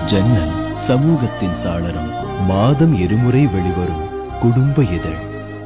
ஜன்னல் சமூகத்தின் சாளரம் மாதம் இருமுறை வெளிவரும் குடும்ப இதழ்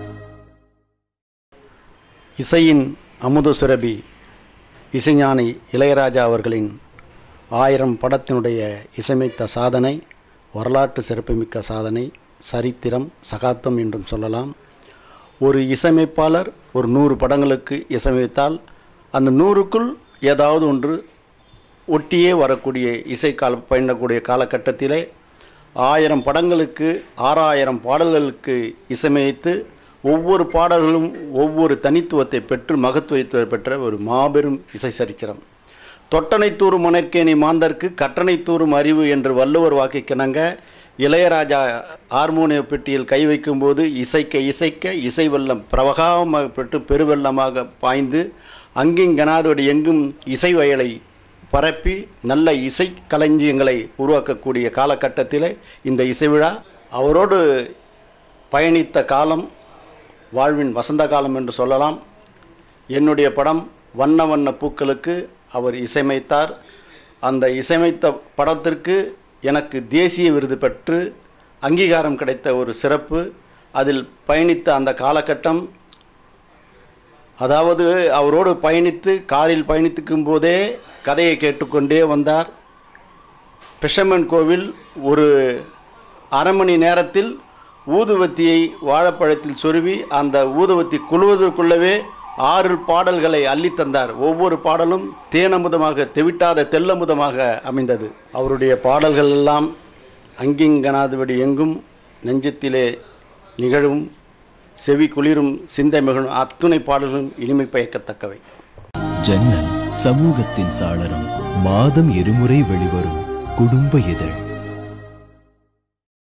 இசையின் அமுத சுரபி இசைஞானி இளையராஜா அவர்களின் ஆயிரம் படத்தினுடைய இசையமைத்த சாதனை வரலாற்று சிறப்புமிக்க சாதனை சரித்திரம் சகாப்தம் என்றும் சொல்லலாம் ஒரு இசையமைப்பாளர் ஒரு நூறு படங்களுக்கு இசையமைத்தால் அந்த நூறுக்குள் ஏதாவது ஒன்று ஒட்டியே வரக்கூடிய இசை கால பயணக்கூடிய காலகட்டத்திலே ஆயிரம் படங்களுக்கு ஆறாயிரம் பாடல்களுக்கு இசையமைத்து ஒவ்வொரு பாடல்களும் ஒவ்வொரு தனித்துவத்தை பெற்று மகத்துவத்தை பெற்ற ஒரு மாபெரும் இசை சரித்திரம் தொட்டனை தூறும் மணற்கேணி மாந்தர்க்கு கட்டணை தூறும் அறிவு என்று வள்ளுவர் வாக்கிக்கிணங்க இளையராஜா ஹார்மோனிய பெட்டியில் கை வைக்கும்போது இசைக்க இசைக்க இசை வெள்ளம் பிரவகாமமாக பெற்று பெருவெள்ளமாக பாய்ந்து அங்கிங்கனாதோடு எங்கும் இசை வயலை பரப்பி நல்ல இசை களஞ்சியங்களை உருவாக்கக்கூடிய காலகட்டத்தில் இந்த இசை விழா அவரோடு பயணித்த காலம் வாழ்வின் வசந்த காலம் என்று சொல்லலாம் என்னுடைய படம் வண்ண வண்ண பூக்களுக்கு அவர் இசையமைத்தார் அந்த இசையமைத்த படத்திற்கு எனக்கு தேசிய விருது பெற்று அங்கீகாரம் கிடைத்த ஒரு சிறப்பு அதில் பயணித்த அந்த காலகட்டம் அதாவது அவரோடு பயணித்து காரில் பயணித்துக்கும் போதே கதையை கேட்டுக்கொண்டே வந்தார் பிஷமன் கோவில் ஒரு அரை மணி நேரத்தில் ஊதுவத்தியை வாழைப்பழத்தில் சொருவி அந்த ஊதுவத்தி குழுவதற்குள்ளவே ஆறு பாடல்களை அள்ளித் தந்தார் ஒவ்வொரு பாடலும் தேனமுதமாக தெவிட்டாத தெல்லமுதமாக அமைந்தது அவருடைய பாடல்கள் எல்லாம் அங்கிங்கனாதபடி எங்கும் நெஞ்சத்திலே நிகழும் செவி குளிரும் சிந்தை மகிழும் அத்துணை பாடல்களும் இனிமை பயக்கத்தக்கவை ஜன்னல் சமூகத்தின் சாளரம் மாதம் இருமுறை வெளிவரும் குடும்ப இதழ்